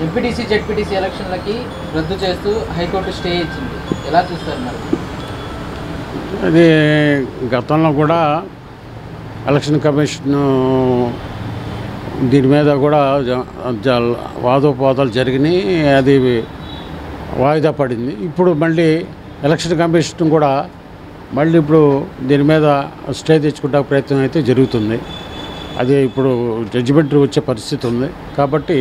MPTC ZPTC ఎలక్షన్లకి రద్దు చేస్తూ high court stay ఇచ్చింది ఎలా చూస్తారు మరి అది గతంలో కూడా ఎలక్షన్ కమిషన్ దీని మీద కూడా జ- జ- వాదోపవాదాలు జరిగినాయి అది వాయిదా పడింది ఇప్పుడు మళ్ళీ ఎలక్షన్ కమిషన్ కూడా మళ్ళీ ఇప్పుడు దీని మీద స్టే తెచ్చుకుంటే ప్రయత్నం అయితే జరుగుతుంది అది ఇప్పుడు జడ్జిమెంట్ వచ్చే పరిస్థితి ఉంది కాబట్టి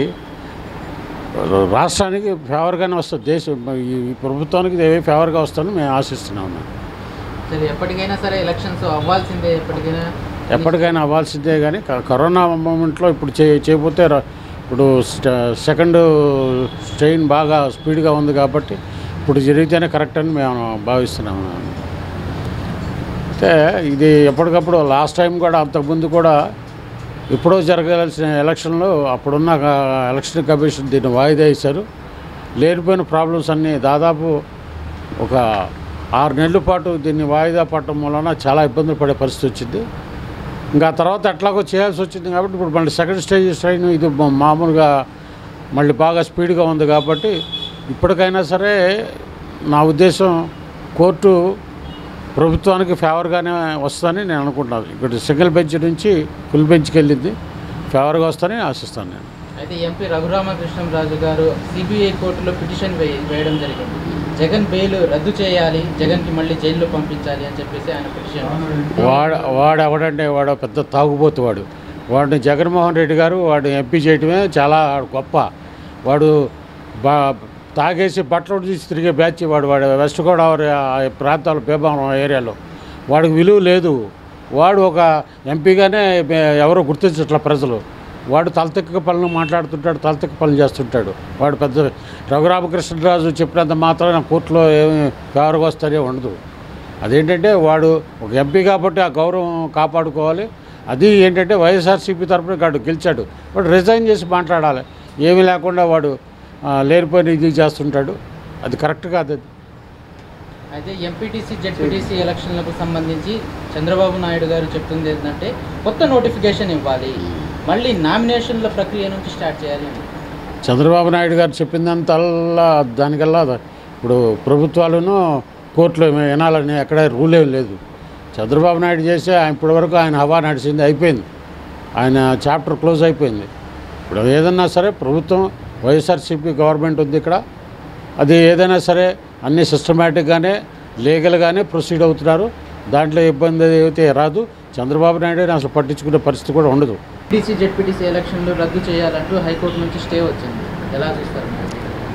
రాష్ట్రానికి ఫేవర్గానే వస్తుంది దేశం ఈ ప్రభుత్వానికి ఇదే ఫేవర్గా వస్తుందని మేము ఆశిస్తున్నాం సరే ఎప్పటికైనా సరే ఎలక్షన్స్ అవ్వాల్సిందే ఎప్పటికైనా ఎప్పటికైనా అవ్వాల్సిందే కానీ క- కరోనా మూమెంట్లో ఇప్పుడు చే చేయకపోతే ర- ఇప్పుడు స్ట- సెకండ్ స్ట్రెయిన్ బాగా స్పీడ్గా ఉంది కాబట్టి ఇప్పుడు జరిగితేనే కరెక్ట్ అని మేము భావిస్తున్నాము అయితే ఇది ఎప్పటికప్పుడు లాస్ట్ టైం కూడా అంతకుముందు కూడా ఎప్పుడో జరగాల్సిన ఎలక్షన్లో అప్పుడున్న క- ఎలక్షన్ కమిషన్ దీన్ని వాయిదా వేశారు లేనిపోయిన ప్రాబ్లమ్స్ అన్నీ దాదాపు ఒక ఆరు నెలల పాటు దీన్ని వాయిదా పడటం వలన చాలా ఇబ్బందులు పడే పరిస్థితి వచ్చింది ఇంకా ఆ తర్వాత ఎట్లాగో చేయాల్సి వచ్చింది కాబట్టి ఇప్పుడు మళ్ళీ సెకండ్ స్టేజ్ ట్రైన్ ఇది మా- మామూలుగా మళ్ళీ బాగా స్పీడ్గా ఉంది కాబట్టి ఇప్పటికైనా సరే నా ఉద్దేశం కోర్టు ప్రభుత్వానికి ఫేవర్గానే వస్తుందని నేను అనుకుంటున్నాను ఇక్కడ సింగిల్ బెంచ్ నుంచి ఫుల్ బెంచ్కి వెళ్ళింది ఫేవర్గా వస్తుందని ఆశిస్తాను నేను అయితే ఎంపీ రఘురామకృష్ణంరాజు గారు సిబిఐ కోర్టులో పిటిషన్ వేయ వేయడం జరిగింది జగన్ బెయిల్ రద్దు చేయాలి జగన్కి మళ్ళీ జైల్లో పంపించాలి అని చెప్పేసి ఆయన పిటిషన్ వాడు వాడు ఎవడంటే వాడు పెద్ద తాగుబోతు వాడు వాడిని జగన్మోహన్ రెడ్డి గారు వాడు ఎంపీ చేయటమే చాలా గొప్ప వాడు బా తాగేసి బట్టలు తీసి తిరిగే బ్యాచ్ వాడు వాడు వెస్ట్ గోదావరి ఆ ప్రాంతాలు భీమవరం ఏరియాలో వాడికి విలువ లేదు వాడు ఒక ఎంపీగానే ఎవరో గుర్తించట్ల ప్రజలు వాడు తలతెక్క పనులు మాట్లాడుతుంటాడు తలతెక్క పనులు చేస్తుంటాడు వాడు పెద్ద రఘురామకృష్ణరాజు చెప్పినంత మాత్రం కోర్టులో ఏమి ఫేవర్గా వస్తానే ఉండదు అదేంటంటే వాడు ఒక ఎంపీ కాబట్టి ఆ గౌరవం కాపాడుకోవాలి అది ఏంటంటే వైఎస్ఆర్సీపీ తరఫున వాడు గెలిచాడు వాడు రిజైన్ చేసి మాట్లాడాలి ఏమీ లేకుండా వాడు ఆ, లేనిపోయిన ఇది చేస్తుంటాడు అది కరెక్ట్ కాదు అది అయితే ఎంపీటీసీ జెడ్పీటీసీ ఎలక్షన్లకు సంబంధించి చంద్రబాబు నాయుడు గారు చెప్తుంది ఏంటంటే కొత్త నోటిఫికేషన్ ఇవ్వాలి మళ్ళీ నామినేషన్ల ప్రక్రియ నుంచి స్టార్ట్ చేయాలి అని. చంద్రబాబు నాయుడు గారు చెప్పిందంతల్లా దానికల్లా ఇప్పుడు ప్రభుత్వాలను కోర్టులో ఏమీ వినాలని ఎక్కడ రూల్ ఏం లేదు చంద్రబాబు నాయుడు చేస్తే ఆయన ఇప్పటివరకు ఆయన హవా నడిచింది అయిపోయింది ఆయన చాప్టర్ క్లోజ్ అయిపోయింది ఇప్పుడు ఏదన్నా సరే ప్రభుత్వం వైఎస్ఆర్సీపీ గవర్నమెంట్ ఉంది ఇక్కడ అది ఏదైనా సరే అన్ని సిస్టమేటిక్గానే లీగల్గానే ప్రొసీడ్ అవుతున్నారు దాంట్లో ఇబ్బంది అయితే రాదు చంద్రబాబు నాయుడు అసలు పట్టించుకునే పరిస్థితి కూడా ఉండదు టీసీ జెడ్పీటీసీ ఎలక్షన్లు రద్దు చేయాలంటూ హైకోర్టు నుంచి స్టే వచ్చింది ఎలా చూస్తారు మీరు?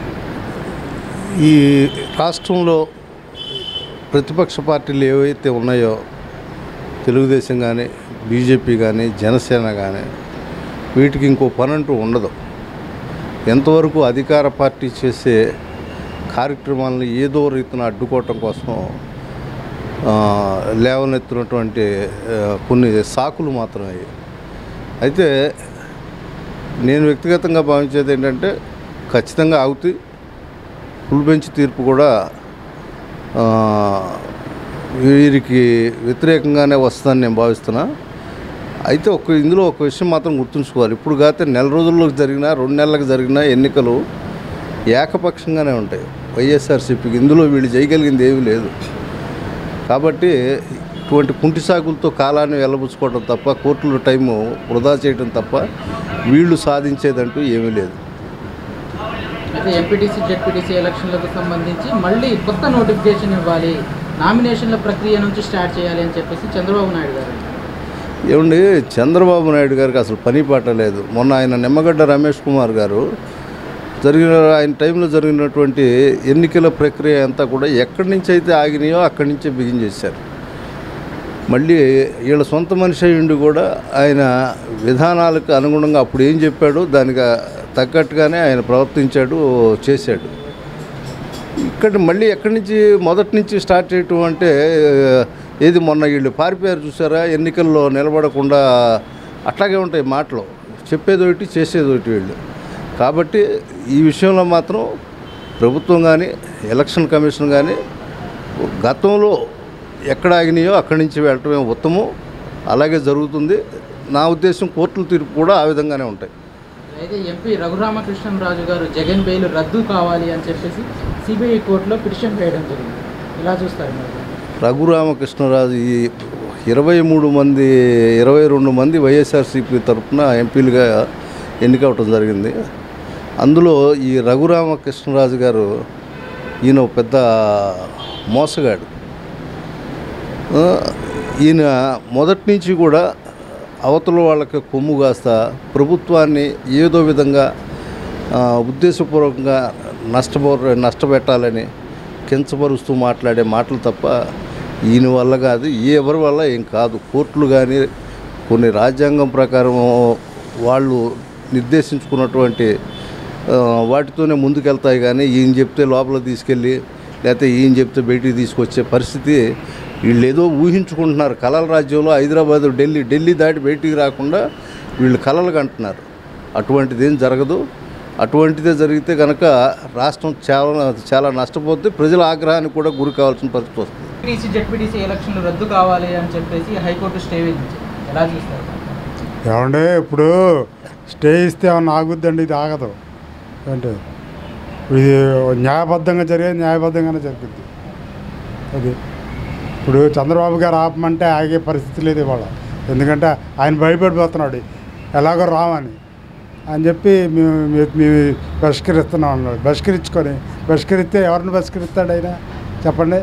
ఈ రాష్ట్రంలో ప్రతిపక్ష పార్టీలు ఏవైతే ఉన్నాయో తెలుగుదేశం కానీ బీజేపీ కానీ జనసేన కానీ వీటికి ఇంకో పని అంటూ ఉండదు ఎంతవరకు అధికార పార్టీ చేసే కార్యక్రమాలను ఏదో రీతిన అడ్డుకోవటం కోసం ఆ, లేవనెత్తినటువంటి ఆ, కొన్ని సాకులు మాత్రమే అయితే నేను వ్యక్తిగతంగా భావించేది ఏంటంటే ఖచ్చితంగా ఆగుతాయి ఫుల్ బెంచ్ తీర్పు కూడా ఆ, వీరికి వ్యతిరేకంగానే వస్తుందని నేను భావిస్తున్నా అయితే ఒక ఇందులో ఒక విషయం మాత్రం గుర్తుంచుకోవాలి ఇప్పుడు కాకపోతే నెల రోజుల్లో జరిగిన రెండు నెలలకు జరిగిన ఎన్నికలు ఏకపక్షంగానే ఉంటాయి వైఎస్ఆర్సీపీకి ఇందులో వీళ్ళు చేయగలిగింది ఏమీ లేదు కాబట్టి ఇటువంటి కుంటి సాకులతో కాలాన్ని వెళ్ళబుచ్చుకోవడం తప్ప కోర్టులో టైము వృధా చేయడం తప్ప వీళ్ళు సాధించేదంటూ ఏమీ లేదు అయితే ఎంపీటీసీ జెడ్పీటీసీ ఎలక్షన్లకు సంబంధించి మళ్ళీ కొత్త నోటిఫికేషన్ ఇవ్వాలి నామినేషన్ల ప్రక్రియ నుంచి స్టార్ట్ చేయాలి అని చెప్పేసి చంద్రబాబు నాయుడు గారు అన్నారు. ఏమండి చంద్రబాబు నాయుడు గారికి అసలు పని పాట లేదు మొన్న ఆయన నిమ్మగడ్డ రమేష్ కుమార్ గారు జరిగిన ఆయన టైంలో జరిగినటువంటి ఎన్నికల ప్రక్రియ అంతా కూడా ఎక్కడి నుంచి అయితే ఆగినాయో అక్కడి నుంచే బిగిన్ చేశారు మళ్ళీ వీళ్ళ సొంత మనిషి అయ్యుండి కూడా ఆయన విధానాలకు అనుగుణంగా అప్పుడు ఏం చెప్పాడో దానికి తగ్గట్టుగానే ఆయన ప్రవర్తించాడు చేశాడు ఇక్కడ మళ్ళీ ఎక్కడి నుంచి మొదటి నుంచి స్టార్ట్ చేయటం అంటే ఏది మొన్న వీళ్ళు పారిపోయారు చూసారా ఎన్నికల్లో నిలబడకుండా అట్లాగే ఉంటాయి మాటలు చెప్పేది ఒకటి చేసేది ఒకటి వీళ్ళు కాబట్టి ఈ విషయంలో మాత్రం ప్రభుత్వం కానీ ఎలక్షన్ కమిషన్ కానీ గతంలో ఎక్కడ ఆగినాయో అక్కడి నుంచి వెళ్ళటమే ఉత్తమం అలాగే జరుగుతుంది నా ఉద్దేశం కోర్టుల తీర్పు కూడా ఆ విధంగానే ఉంటాయి అయితే ఎంపీ రఘురామకృష్ణంరాజు గారు జగన్ బెయిల్ రద్దు కావాలి అని చెప్పేసి సిబిఐ కోర్టులో పిటిషన్ వేయడం జరిగింది ఇలా చూస్తారు మీరు రఘురామకృష్ణరాజు ఈ ఇరవై మూడు మంది ఇరవై రెండు మంది వైఎస్ఆర్సీపీ తరఫున ఎంపీలుగా ఎన్నికవటం జరిగింది అందులో ఈ రఘురామకృష్ణరాజు గారు ఈయన ఒక పెద్ద మోసగాడు ఆ, ఈయన మొదటి నుంచి కూడా అవతల వాళ్ళకి కొమ్ము కాస్త ప్రభుత్వాన్ని ఏదో విధంగా ఆ, ఉద్దేశపూర్వకంగా నష్టపో నష్టపెట్టాలని కించపరుస్తూ మాట్లాడే మాటలు తప్ప ఈయన వల్ల కాదు ఎవరి వల్ల ఏం కాదు కోర్టులు కానీ కొన్ని రాజ్యాంగం ప్రకారం వాళ్ళు నిర్దేశించుకున్నటువంటి ఆ, వాటితోనే ముందుకెళ్తాయి కానీ ఈయన చెప్తే లోపల తీసుకెళ్ళి లేకపోతే ఈయన చెప్తే బయటికి తీసుకొచ్చే పరిస్థితి వీళ్ళు ఏదో ఊహించుకుంటున్నారు కలల రాజ్యంలో హైదరాబాద్ ఢిల్లీ ఢిల్లీ దాటి బయటికి రాకుండా వీళ్ళు కలలు కంటున్నారు అటువంటిది ఏం జరగదు అటువంటిదే జరిగితే కనుక రాష్ట్రం చాలా చాలా నష్టపోతే ప్రజల ఆగ్రహానికి కూడా గురి కావాల్సిన పరిస్థితి వస్తుంది ఎంపీటీసీ జెడ్పీటీసీ ఎలక్షన్లు రద్దు కావాలి అని చెప్పేసి హైకోర్టు స్టే విధించింది ఎలా చూస్తారు ఏమంటే ఇప్పుడు స్టే ఇస్తే ఏమన్నా ఆగుద్దండి ఇది ఆగదు అంటే ఇది న్యాయబద్ధంగా జరిగేది న్యాయబద్ధంగానే జరుగుద్ది అది ఇప్పుడు చంద్రబాబు గారు ఆపమంటే ఆగే పరిస్థితి లేదు ఇవాళ ఎందుకంటే ఆయన భయపడిపోతున్నాడు ఎలాగో రామని అని చెప్పి మేము మీ- మేము బహిష్కరిస్తున్నాం అన్నాడు బహిష్కరించుకొని బహిష్కరిస్తే ఎవరిని బహిష్కరిస్తాడు ఆయన చెప్పండి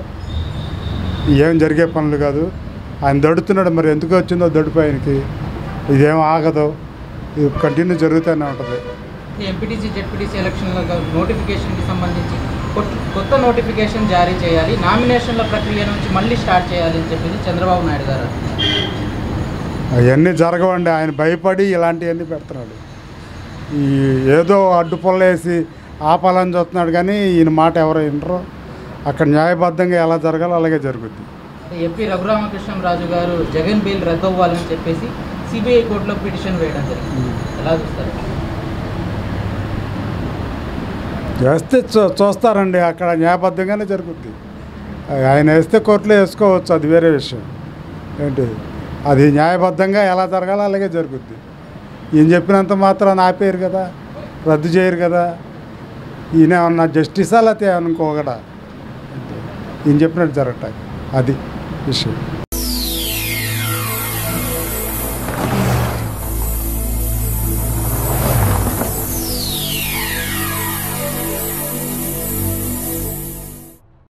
ఏం జరిగే పనులు కాదు ఆయన దడుతున్నాడు మరి ఎందుకు వచ్చిందో దడుపు ఆయనకి ఇదేం ఆగదు ఇది కంటిన్యూ జరుగుతూనే ఉంటుంది ఎంపీటీసీ జెడ్పీటీసీ ఎలక్షన్ల నోటిఫికేషన్కి సంబంధించి కొత్త- కొత్త నోటిఫికేషన్ జారీ చేయాలి నామినేషన్ల ప్రక్రియ నుంచి మళ్ళీ స్టార్ట్ చేయాలి అని చెప్పేసి చంద్రబాబు నాయుడు గారు అంటున్నారు. అవన్నీ జరగవండి ఆయన భయపడి ఇలాంటివన్నీ పెడుతున్నాడు ఈ ఏదో అడ్డుపొల్ల వేసి ఆపాలని చూస్తున్నాడు కానీ ఈయన మాట ఎవరు వినరు అక్కడ న్యాయబద్ధంగా ఎలా జరగాలో అలాగే జరుగుద్ది ఎంపీ రఘురామకృష్ణంరాజు గారు జగన్ బెయిల్ రద్దు అవ్వాలని చెప్పేసి సిబిఐ కోర్టులో పిటిషన్ వేయడం జరిగింది ఎలా చూస్తారు వేస్తే చూ చూస్తారండి అక్కడ న్యాయబద్ధంగానే జరుగుద్ది ఆయన వేస్తే కోర్టులో వేసుకోవచ్చు అది వేరే విషయం ఏంటి అది న్యాయబద్ధంగా ఎలా జరగాలో అలాగే జరుగుద్ది ఈయన చెప్పినంత మాత్రం ఆపేయరు కదా రద్దు చేయరు కదా ఈయన ఏమన్నా జస్టిసా లేకపోతే ఏమన్నా ఇంకొకట ఈయన చెప్పినట్టు జరగటానికి అది విషయం